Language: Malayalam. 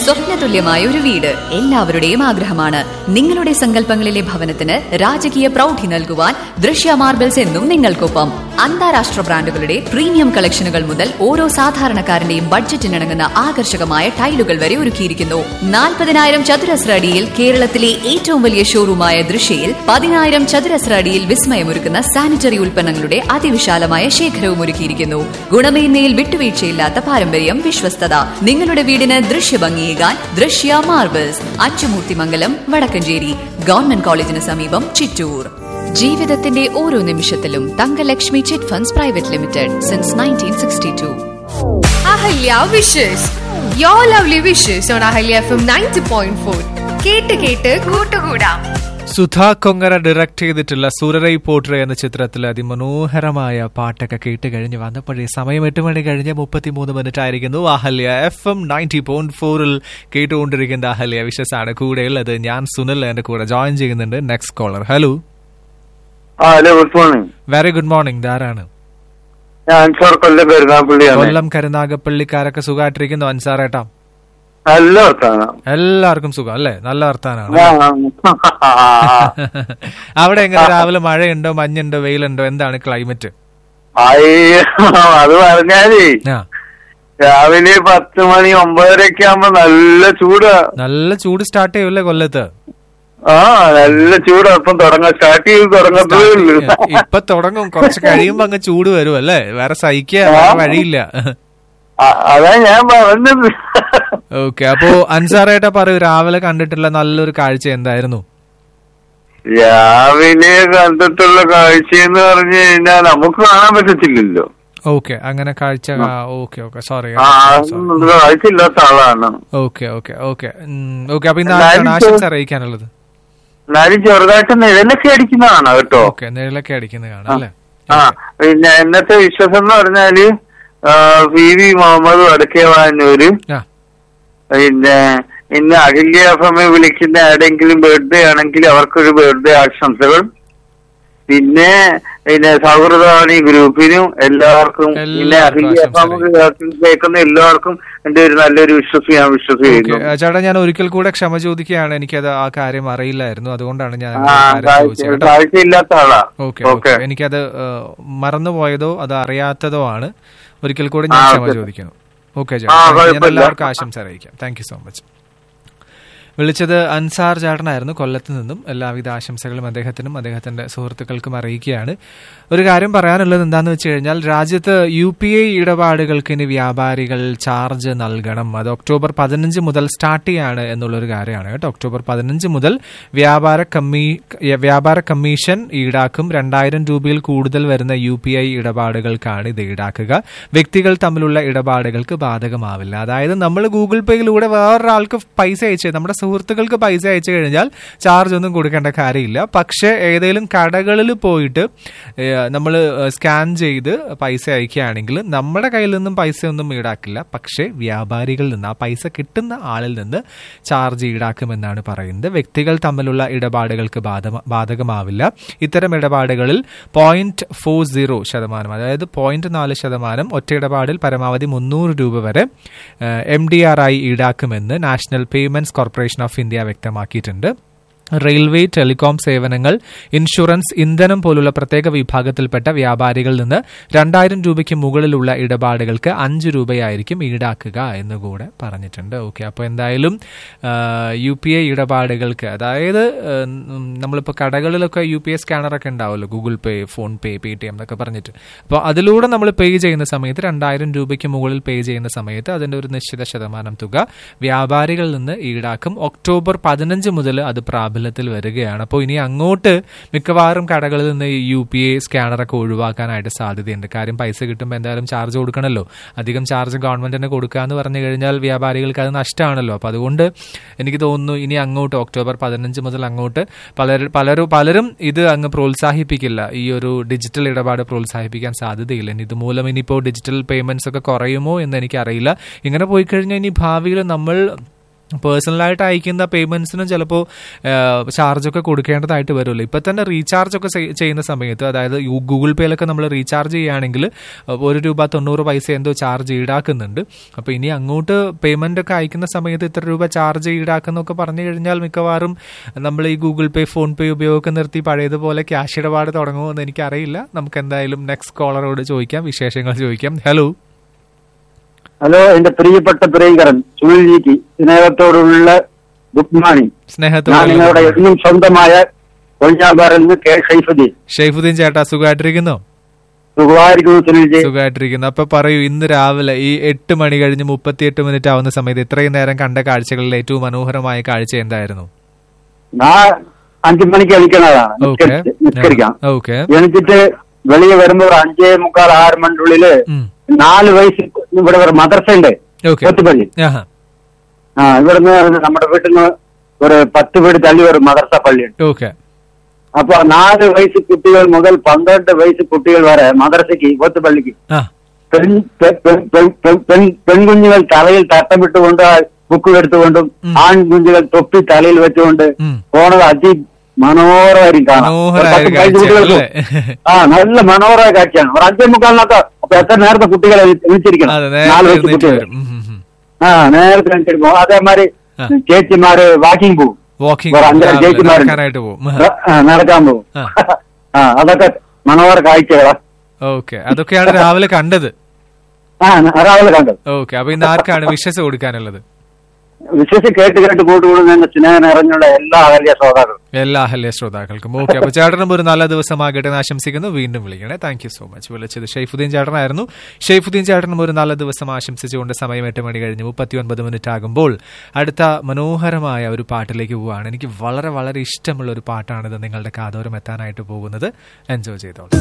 സ്വപ്നതുല്യമായ ഒരു വീട് എല്ലാവരുടെയും ആഗ്രഹമാണ് നിങ്ങളുടെ സങ്കല്പങ്ങളിലെ ഭവനത്തിന് രാജകീയ പ്രൗഢി നൽകുവാൻ ദൃശ്യ മാർബിൾസ് എന്നും നിങ്ങൾക്കൊപ്പം അന്താരാഷ്ട്ര ബ്രാൻഡുകളുടെ പ്രീമിയം കളക്ഷനുകൾ മുതൽ ഓരോ സാധാരണക്കാരന്റെയും ബഡ്ജറ്റിനിണങ്ങുന്ന ആകർഷകമായ ടൈലുകൾ വരെ ഒരുക്കിയിരിക്കുന്നു നാൽപ്പതിനായിരം ചതുരശ്ര അടിയിൽ കേരളത്തിലെ ഏറ്റവും വലിയ ഷോറൂമായ ദൃശ്യയിൽ പതിനായിരം ചതുരശ്ര അടിയിൽ വിസ്മയമൊരുക്കുന്ന സാനിറ്ററി ഉൽപ്പന്നങ്ങളുടെ അതിവിശാലമായ ശേഖരവും ഒരുക്കിയിരിക്കുന്നു ഗുണമേന്മയിൽ വിട്ടുവീഴ്ചയില്ലാത്ത പാരമ്പര്യം വിശ്വസ്തത നിങ്ങളുടെ വീടിന് ദൃശ്യഭംഗിയേകാൻ ദൃശ്യ മാർബിൾസ് അച്ചുമൂർത്തിമംഗലം വടക്കഞ്ചേരി ഗവൺമെന്റ് കോളേജിന് സമീപം ചിറ്റൂർ ജീവിതത്തിന്റെ ഓരോ നിമിഷത്തിലും Thangalakshmi chit funds private limited since nineteen sixty two Ahalya wishes your lovely wishes on Ahalya F M ninety point four കേട്ട് കേട്ട് കൂട്ടുകൂടാം സുധാ കൊങ്ങര ഡയറക്ട് ചെയ്തിട്ടുള്ള സൂരറൈ പോട്രെ എന്ന ചിത്രത്തിൽ അതിമനോഹരമായ പാട്ടൊക്കെ കേട്ട് കഴിഞ്ഞ് വന്നപ്പോഴേ സമയം എട്ട് മണി കഴിഞ്ഞ് മുപ്പത്തിമൂന്ന് മിനിറ്റ് ആയിരിക്കുന്നു Ahalya F M ninety point ഫോറിൽ കേട്ടുകൊണ്ടിരിക്കുന്ന അഹല്യ വിശസാണ് കൂടെയുള്ളത് ഞാൻ സുനിൽ എന്റെ കൂടെ ജോയിൻ ചെയ്യുന്നുണ്ട് next caller hello ah hello good morning very good morning ധാരാണ് ഞാൻ അൻസാർ കൊല്ലം കരുനാപ്പള്ളിയാണ് കൊല്ലം കരുനാഗപ്പള്ളിക്കാരൊക്കെ സുഖമായിട്ടിരിക്കുന്നു അൻസാറേട്ടാ നല്ല വർത്താനം എല്ലാവർക്കും സുഖം അല്ലേ നല്ല വർത്താനാണ് ആ, അവിടെ എങ്ങനെ രാവിലെ മഴയുണ്ടോ മഞ്ഞുണ്ടോ വെയിലുണ്ടോ എന്താണ് ക്ലൈമറ്റ് അയ്യോ അത് പറഞ്ഞാലേ ആ രാവിലെ പത്ത് മണി ഒമ്പതരയൊക്കെ ആകുമ്പോ നല്ല ചൂടാ നല്ല ചൂട് സ്റ്റാർട്ട് ചെയ്യൂല്ലേ കൊല്ലത്ത് ആ നല്ല ചൂടാ അപ്പം തുടങ്ങാം സ്റ്റാർട്ട് ചെയ്ത് തുടങ്ങത്തേ ഉള്ളൂ ഇപ്പൊ തുടങ്ങും കുറച്ച് കഴിയുമ്പോ അങ്ങ് ചൂട് വരും അല്ലേ വേറെ സഹിക്കുക വേറെ വഴിയില്ല ആ, അതാ ഞാൻ പറഞ്ഞത് ഓക്കെ അപ്പോ അൻസാറേട്ടാ പറയൂ രാവിലെ കണ്ടിട്ടുള്ള നല്ലൊരു കാഴ്ച എന്തായിരുന്നു രാവിലെ കണ്ടിട്ടുള്ള കാഴ്ചയെന്ന് പറഞ്ഞു കഴിഞ്ഞാൽ നമുക്ക് കാണാൻ പറ്റത്തില്ലല്ലോ ഓക്കെ അങ്ങനെ കാഴ്ച ഓക്കെ ഓക്കെ സോറി ആ കാഴ്ച ഇല്ലാത്ത ആളാണ് ഓക്കെ ഓക്കെ ഓക്കെ ഓക്കെ അപ്പൊ ഇന്ന് ആർക്കാണ് ആശംസ അറിയിക്കാനുള്ളത് എന്നാലും ചെറുതായിട്ട് നിഴലൊക്കെ അടിക്കുന്നതാണ് കേട്ടോ ഓക്കെ നിഴലൊക്കെ അടിക്കുന്നത് കാണാം അല്ലേ ആ പിന്നെ ഇന്നത്തെ വിശ്വാസം എന്ന് പറഞ്ഞാല് ആ, പി വി മുഹമ്മദ് വടക്കേവാനൂര് ആ പിന്നെ ഇന്ന് അഖില്യ എഫ് വിളിക്കുന്ന ആരുടെങ്കിലും ബർത്ത്ഡേ ആണെങ്കിൽ അവർക്കൊരു ബർത്ത്ഡേ ആശംസകൾ പിന്നെ പിന്നെ സൗഹൃദവാണി ഗ്രൂപ്പിനും എല്ലാവർക്കും പിന്നെ എല്ലാവർക്കും അഖില്യ എഫ് കേൾക്കുന്ന എല്ലാവർക്കും എന്റെ ഒരു നല്ലൊരു വിശ്വസം ഞാൻ ഓക്കെ വിശ്വസിക്കുന്നു ചേട്ടാ ഞാൻ ഒരിക്കൽ കൂടെ ക്ഷമ ചോദിക്കുകയാണ് എനിക്കത് ആ കാര്യം അറിയില്ലായിരുന്നു അതുകൊണ്ടാണ് ഞാൻ ആ ആ കാര്യം ചോദിച്ചത് കേട്ടോ കാഴ്ചയില്ലാത്ത ആളാ ഓക്കെ ഓക്കെ എനിക്കത് ഏഹ്, മറന്നുപോയതോ അത് അറിയാത്തതോ ആണ് ഒരിക്കൽ കൂടി ഞാൻ ആ, ക്ഷമ ഓക്കെ. ചോദിക്കുന്നു ഓക്കെ ആ, ചേട്ടാ ഞാൻ കുഴപ്പമില്ല. എല്ലാവർക്കും ആശംസ അറിയിക്കാം താങ്ക് യു സോ മച്ച് വിളിച്ചത് അൻസാർ ചേട്ടനായിരുന്നു കൊല്ലത്ത് നിന്നും എല്ലാവിധ ആശംസകളും അദ്ദേഹത്തിനും അദ്ദേഹത്തിന്റെ സുഹൃത്തുക്കൾക്കും അറിയിക്കുകയാണ് ഒരു കാര്യം പറയാനുള്ളത് എന്താണെന്ന് വെച്ച് കഴിഞ്ഞാൽ രാജ്യത്ത് യു പി ഐ ഇടപാടുകൾക്ക് ഇനി വ്യാപാരികൾ ചാർജ് നൽകണം അത് ഒക്ടോബർ പതിനഞ്ച് മുതൽ സ്റ്റാർട്ട് ചെയ്യാണ് എന്നുള്ളൊരു കാര്യമാണ് കേട്ടോ ഒക്ടോബർ പതിനഞ്ച് മുതൽ വ്യാപാര കമ്മീ വ്യാപാര കമ്മീഷൻ ഈടാക്കും രണ്ടായിരം രൂപയിൽ കൂടുതൽ വരുന്ന യു പി ഐ ഇടപാടുകൾക്കാണ് ഇത് ഈടാക്കുക വ്യക്തികൾ തമ്മിലുള്ള ഇടപാടുകൾക്ക് ബാധകമാവില്ല അതായത് നമ്മൾ ഗൂഗിൾ പേയിലൂടെ വേറൊരാൾക്ക് പൈസ അയച്ച് നമ്മുടെ സുഹൃത്തുക്കൾക്ക് പൈസ അയച്ചു കഴിഞ്ഞാൽ ചാർജ് ഒന്നും കൊടുക്കേണ്ട കാര്യമില്ല പക്ഷേ ഏതെങ്കിലും കടകളിൽ പോയിട്ട് നമ്മൾ സ്കാൻ ചെയ്ത് പൈസ അയക്കുകയാണെങ്കിൽ നമ്മുടെ കയ്യിൽ നിന്നും പൈസ ഒന്നും ഈടാക്കില്ല പക്ഷേ വ്യാപാരികളിൽ നിന്ന് ആ പൈസ കിട്ടുന്ന ആളിൽ നിന്ന് ചാർജ് ഈടാക്കുമെന്നാണ് പറയുന്നത് വ്യക്തികൾ തമ്മിലുള്ള ഇടപാടുകൾക്ക് ബാധ- ബാധകമാവില്ല ഇത്തരം ഇടപാടുകളിൽ പോയിന്റ് ഫോർ സീറോ ശതമാനം അതായത് പോയിന്റ് നാല് ശതമാനം ഒറ്റ ഇടപാടിൽ പരമാവധി മുന്നൂറ് രൂപ വരെ എം ഡി ആർ ആയി ഈടാക്കുമെന്ന് national payments corporation of India വ്യക്തമാക്കിയിട്ടുണ്ട് റെയിൽവേ ടെലികോം സേവനങ്ങൾ ഇൻഷുറൻസ് ഇന്ധനം പോലുള്ള പ്രത്യേക വിഭാഗത്തിൽപ്പെട്ട വ്യാപാരികളിൽ നിന്ന് രണ്ടായിരം രൂപയ്ക്ക് മുകളിലുള്ള ഇടപാടുകൾക്ക് അഞ്ച് രൂപയായിരിക്കും ഈടാക്കുക എന്നുകൂടെ പറഞ്ഞിട്ടുണ്ട് ഓക്കെ അപ്പോൾ എന്തായാലും യു പി ഐ ഇടപാടുകൾക്ക് അതായത് ഉം, നമ്മളിപ്പോൾ കടകളിലൊക്കെ യു പി ഐ സ്കാനറൊക്കെ ഉണ്ടാവുമല്ലോ Google pay PhonePe Paytm എന്നൊക്കെ പറഞ്ഞിട്ട് അപ്പോൾ അതിലൂടെ നമ്മൾ പേ ചെയ്യുന്ന സമയത്ത് രണ്ടായിരം രൂപയ്ക്ക് മുകളിൽ പേ ചെയ്യുന്ന സമയത്ത് അതിൻ്റെ ഒരു നിശ്ചിത ശതമാനം തുക വ്യാപാരികളിൽ നിന്ന് ഈടാക്കും ഒക്ടോബർ പതിനഞ്ച് മുതൽ അത് പ്രാബല്യത്തിൽ വരികയാണ് അപ്പോൾ ഇനി അങ്ങോട്ട് മിക്കവാറും കടകളിൽ നിന്ന് ഈ യു പി ഐ സ്കാനറൊക്കെ ഒഴിവാക്കാനായിട്ട് സാധ്യതയുണ്ട് കാര്യം പൈസ കിട്ടുമ്പോൾ എന്തായാലും ചാർജ് കൊടുക്കണമല്ലോ അധികം ചാർജ് ഗവൺമെന്റിന് കൊടുക്കുക എന്ന് പറഞ്ഞു കഴിഞ്ഞാൽ വ്യാപാരികൾക്ക് അത് നഷ്ടമാണല്ലോ അപ്പോൾ അതുകൊണ്ട് എനിക്ക് തോന്നുന്നു ഇനി അങ്ങോട്ട് ഒക്ടോബർ പതിനഞ്ച് മുതൽ അങ്ങോട്ട് പലരും പലരും പലരും ഇത് അങ്ങ് പ്രോത്സാഹിപ്പിക്കില്ല ഈ ഒരു ഡിജിറ്റൽ ഇടപാട് പ്രോത്സാഹിപ്പിക്കാൻ സാധ്യതയില്ല ഇനി ഇതുമൂലം ഇനിയിപ്പോൾ ഡിജിറ്റൽ പേയ്മെന്റ്സ് ഒക്കെ കുറയുമോ എന്ന് എനിക്കറിയില്ല ഇങ്ങനെ പോയി കഴിഞ്ഞാൽ ഇനി ഭാവിയിൽ നമ്മൾ പേഴ്സണലായിട്ട് അയക്കുന്ന പേയ്മെന്റ്സിനും ചിലപ്പോൾ ചാർജൊക്കെ കൊടുക്കേണ്ടതായിട്ട് വരുമല്ലോ ഇപ്പം തന്നെ റീചാർജ് ഒക്കെ ചെയ്- ചെയ്യുന്ന സമയത്ത് അതായത് യു- ഗൂഗിൾ പേയിലൊക്കെ നമ്മൾ റീചാർജ് ചെയ്യുകയാണെങ്കിൽ ഒരു രൂപ തൊണ്ണൂറ് പൈസ എന്തോ ചാർജ് ഈടാക്കുന്നുണ്ട് അപ്പോൾ ഇനി അങ്ങോട്ട് പേയ്മെന്റ് ഒക്കെ അയക്കുന്ന സമയത്ത് ഇത്ര രൂപ ചാർജ് ഈടാക്കുന്നൊക്കെ പറഞ്ഞു കഴിഞ്ഞാൽ മിക്കവാറും നമ്മൾ ഈ ഗൂഗിൾ പേ ഫോൺ പേ ഉപയോഗമൊക്കെ നിർത്തി പഴയതുപോലെ ക്യാഷ് ഇടപാട് തുടങ്ങുമോ എന്ന് എനിക്കറിയില്ല നമുക്ക് എന്തായാലും നെക്സ്റ്റ് കോളറോട് ചോദിക്കാം വിശേഷങ്ങൾ ചോദിക്കാം ഹലോ ഹലോ എന്റെ പ്രിയപ്പെട്ട പ്രിയങ്കരൻ സുനിൽജിക്ക് സ്നേഹത്തോടുള്ള ഗുഡ് മോർണിംഗ് ഞാൻ സ്നേഹത്തോടെ നിങ്ങളുടെ എന്നും സ്വന്തമായ കൊഴിഞ്ഞാമ്പാറിൽ നിന്ന് കെ ഷൈഫുദ്ദീൻ ഷെയ്ഫുദ്ദീൻ ചേട്ടാ സുഖമായിട്ടിരിക്കുന്നോ സുഖമായിരിക്കുന്നു സുനിൽജി സുഖമായിട്ടിരിക്കുന്നു അപ്പൊ പറയൂ ഇന്ന് രാവിലെ ഈ എട്ട് മണി കഴിഞ്ഞ് മുപ്പത്തിയെട്ട് മിനിറ്റ് ആവുന്ന സമയത്ത് ഇത്രയും നേരം കണ്ട കാഴ്ചകളിൽ ഏറ്റവും മനോഹരമായ കാഴ്ച എന്തായിരുന്നു ഞാൻ അഞ്ചു മണിക്ക് എണിക്കുന്നതാണ് ഓക്കെ നിസ്കരിച്ച് നിസ്കരിക്കാം ഓക്കെ എണിച്ചിട്ട് വെളിയെ വരുമ്പോ ഒരു അഞ്ചേ മുക്കാൽ ആറ് മണിക്കുള്ളില് നാല് വയസ്സ് ഇവിടെ ഒരു മദ്രസ ഉണ്ട് ഓക്കെ കൊത്തുപള്ളി ആ ഇവിടുന്ന് നമ്മുടെ വീട്ടിൽ നിന്ന് ഒരു പത്ത് വീട് തള്ളി ഒരു മദ്രസ പള്ളിയുണ്ട് ഓക്കെ അപ്പൊ നാല് വയസ്സ് കുട്ടികൾ മുതൽ പന്ത്രണ്ട് വയസ്സ് കുട്ടികൾ വരെ മദ്രസയ്ക്ക് കൊത്തുപള്ളിക്ക് ആ പെൺ പെ- പെ- പെ- പെ- പെൺ- പെൺകുഞ്ഞുങ്ങൾ തലയിൽ തട്ടമിട്ടുകൊണ്ട് ബുക്ക് എടുത്തുകൊണ്ടും ആൺകുഞ്ഞുങ്ങൾ തൊപ്പി തലയിൽ വെച്ചുകൊണ്ട് ഉം. പോണത് അതി മനോഹരമായിരിക്കും കാണാം ഒരു മനോഹരമായ പത്ത് ഒരു പതിനഞ്ച് കാഴ്ചയാണ് കുട്ടികൾക്ക് അല്ലേ? ആ നല്ല മനോഹരമായ കാഴ്ചയാണ് ഒരു അഞ്ചേ മുക്കാലിനൊക്കെ അപ്പൊ എത്ര നേരത്തെ കുട്ടികളെ വിളിച്ചിരിക്കണം അതെ നാല് നേരത്തെ വയസ്സ് എഴുന്നേറ്റ് കുട്ടികൾ വരും ഉം, ഉം, ഉം. ആ നേരത്തെ എണീറ്റിരിക്കും അതേമാതിരി ആ. ചേച്ചിമാര് വാക്കിംഗ് പോകും വാക്കിംഗ് വേറെ അഞ്ചാറ് രാവിലെ ചേച്ചിമാരുണ്ട്. നടക്കാനായിട്ട് പോകും ആ, നടക്കാൻ പോകും ആ. ആ അതൊക്കെ മനോഹര കാഴ്ചകളാ ഓക്കെ അതൊക്കെയാണ് രാവിലെ കണ്ടത് ആ രാവിലെ കണ്ടത് ഓക്കെ അപ്പൊ ഇന്ന് ആർക്കാണ് വിശ്വസ് കൊടുക്കാനുള്ളത് വിശ്വസിച്ച് കേട്ട് കേട്ട് കൂട്ടുകൂടുന്ന സ്നേഹം നിറഞ്ഞുള്ള എല്ലാ അകലിയ ശ്രോതാക്കളും എല്ലാ അഹല്യ ശ്രോതാക്കൾക്കും ഓക്കെ അപ്പൊ ചേട്ടനും ഒരു നല്ല ദിവസമാകട്ടെ എന്ന് ആശംസിക്കുന്നു വീണ്ടും വിളിക്കണേ താങ്ക് യു സോ മച്ച് വിളിച്ചത് ഷെയ്ഫുദ്ദീൻ ചേട്ടനായിരുന്നു ഷെയ്ഫുദ്ദീൻ ചേട്ടനും ഒരു നല്ല ദിവസം ആശംസിച്ചുകൊണ്ട് സമയം എട്ട് മണി കഴിഞ്ഞ് മുപ്പത്തി ഒൻപത് മിനിറ്റ് ആകുമ്പോൾ അടുത്ത മനോഹരമായ ഒരു പാട്ടിലേക്ക് പോവുകയാണ് എനിക്ക് വളരെ വളരെ ഇഷ്ടമുള്ള ഒരു പാട്ടാണിത് നിങ്ങളുടെ കാതോരം എത്താനായിട്ട് പോകുന്നത് എൻജോയ് ചെയ്തോളൂ